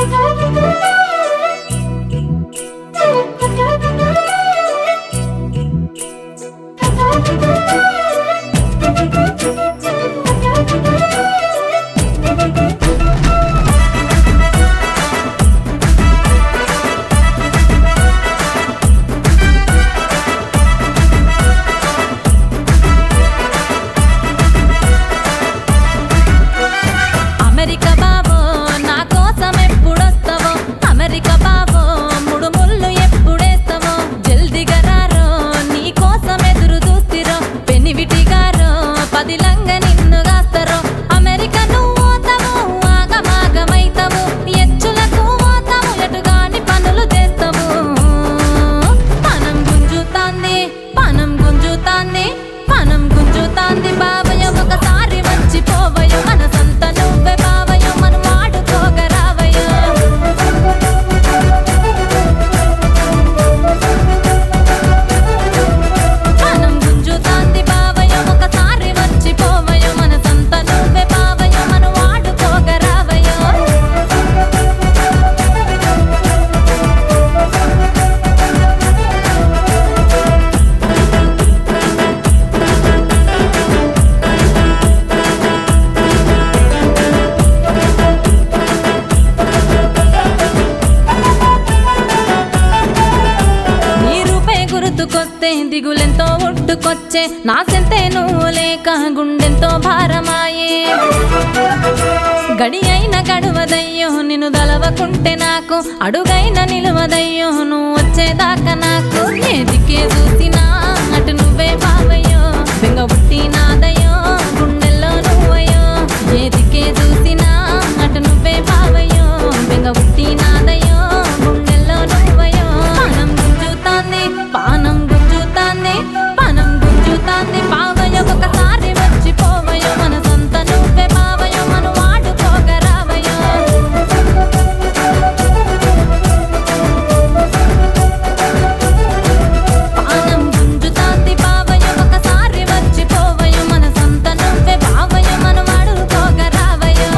America బావో నా కోసం ఎప్పుడొస్తావో అమెరికా బావో ముడు ముళ్ళు ఎప్పుడేస్తావో జల్దిగా రారో నీ కోసం ఎదురు చూస్తిరో పెనివిటిగారో పదిలంగ నిన్ను కాస్తరో అమెరికా నువ్వు పోతావు ఆగమాగమైతావు ఎచ్చులకు పోతావు ఎటుగాని పనులు చేస్తావు పనం గుంజుతాంది పనం గుంజుతాంది పనం గుంజుతాంది బావయ్య ఒకసారి వచ్చి పోవయ్య మన సంత నువ్వే బావయ్య మనం ఆడుకోగరావయ్య పనం గుంజుతాంది బావయ్య ఒకసారి వచ్చి పోవయ్య మన సంత నువ్వే బావయ్య మనం ఆడుకోగరావయ్య నీ రూపే గుర్తుకొస్తే దిగులెంతో ఒట్టుకొచ్చే నా సెంతే నువ్వు లేక గుండెంతో భారమాయే గడి అయిన గడువదయ్యో నిన్ను దలవకుంటే నాకు అడుగైన నిలువదయ్యో నువ్వు వచ్చేదాకా నాకు ఏదికే చూసినా అటు నువ్వే బావయ్యో బెంగ పుట్టినాదయ్యో గుండెల్లో నువ్వయ్యో ఏదికే చూసినా అటు నువ్వే బావయ్యో బెంగ పుట్టినాదయ్యో గుండెల్లో నువ్వయ్యో పానం గుంజుతాంది పానం గుంజుతాంది పానం గుంజుతాంది బావయ్య ఒకసారి వచ్చి పోవయ్యో మన సొంత నువ్వే బావయ్యో మనం ఆడుకోగరావయ్యో పానం గుంజుతాంది బావయ్య ఒకసారి వచ్చి పోవయ్య మన సొంత నువ్వే బావయ్య మనం ఆడుకోగరావయ్యో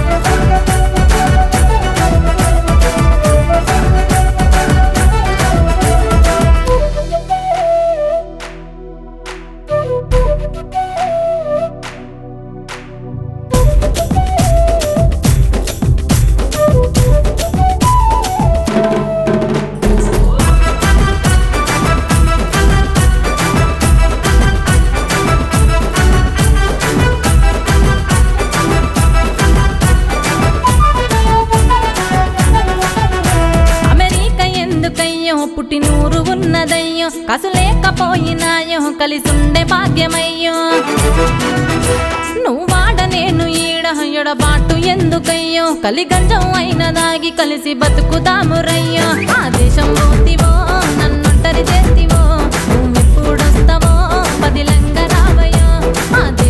అమెరికా ఎందుకయ్యో పుట్టినూరు ఉన్నదయ్యో కసులేకపోయినాయో కలిసుండే భాగ్యమయ్యో నువ్వు వాడ నేను ఈడ ఎడబాటు ఎందుకయ్యో కలిగంజం అయినదాగి కలిసి బతుకుదాము రయ్యో ఆ దేశం పోతివో నన్నొంటరి చేతివో నువ్వెప్పుడొస్తావో పదిలంగ రావయ్యో ఆ దేశం